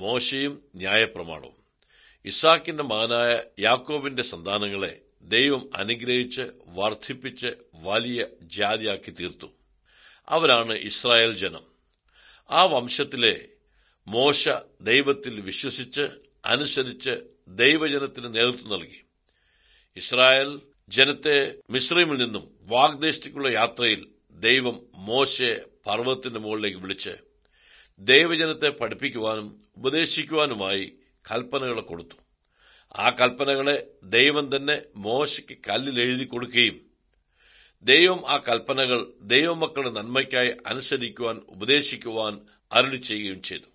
മോശയും ന്യായപ്രമാണവും ഇസാക്കിന്റെ മകനായ യാക്കോബിന്റെ സന്താനങ്ങളെ ദൈവം അനുഗ്രഹിച്ച് വർദ്ധിപ്പിച്ച് വലിയ ജാതിയാക്കി തീർത്തു അവരാണ് ഇസ്രായേൽ ജനം ആ വംശത്തിലെ മോശ ദൈവത്തിൽ വിശ്വസിച്ച് അനുസരിച്ച് ദൈവജനത്തിന് നേതൃത്വം നൽകി ഇസ്രായേൽ ജനത്തെ മിശ്രീമിൽ നിന്നും വാഗ്ദേശത്തേക്കുള്ള യാത്രയിൽ ദൈവം മോശയെ പർവ്വതത്തിന്റെ മുകളിലേക്ക് വിളിച്ച് ദൈവജനത്തെ പഠിപ്പിക്കുവാനും ഉപദേശിക്കുവാനുമായി കൽപ്പനകൾ കൊടുത്തു ആ കൽപ്പനകളെ ദൈവം തന്നെ മോശയ്ക്ക് കല്ലിൽ എഴുതി കൊടുക്കുകയും ദൈവം ആ കൽപ്പനകൾ ദൈവമക്കളുടെ നന്മയ്ക്കായി അനുസരിക്കുവാൻ ഉപദേശിക്കുവാൻ അരുളി ചെയ്യുകയും ചെയ്തു